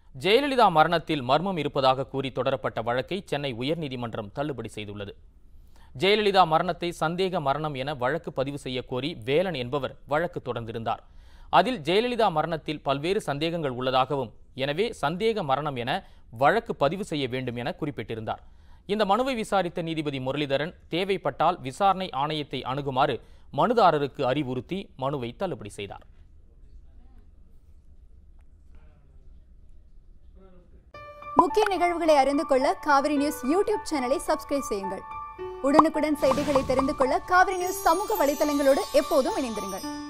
ஜெயலலிதா மரணத்தில் மர்மம் இருப்பதாக கூறி தொடரப்பட்ட வழக்கை சென்னை உயர்நீதிமன்றம் தள்ளுபடி செய்துள்ளது ஜெயலலிதா மரணத்தை சந்தேக மரணம் என வழக்கு பதிவு செய்ய கோரி வேலன் என்பவர் வழக்கு தொடர்ந்திருந்தார் அதில் ஜெயலலிதா மரணத்தில் பல்வேறு சந்தேகங்கள் உள்ளதாகவும் எனவே சந்தேக மரணம் என வழக்கு பதிவு செய்ய வேண்டும் என குறிப்பிட்டிருந்தார் இந்த மனுவை விசாரித்த நீதிபதி முரளிதரன் தேவைப்பட்டால் விசாரணை ஆணையத்தை அணுகுமாறு மனுதாரருக்கு அறிவுறுத்தி மனுவை தள்ளுபடி செய்தார் முக்கிய நிகழ்வுகளை அறிந்து கொள்ள காவிரி நியூஸ் யூடியூப் சேனலை சப்ஸ்கிரைப் செய்யுங்கள் உடனுக்குடன் செய்திகளை தெரிந்து கொள்ள காவிரி நியூஸ் சமூக வலைதளங்களோடு எப்போதும் இணைந்திருங்கள்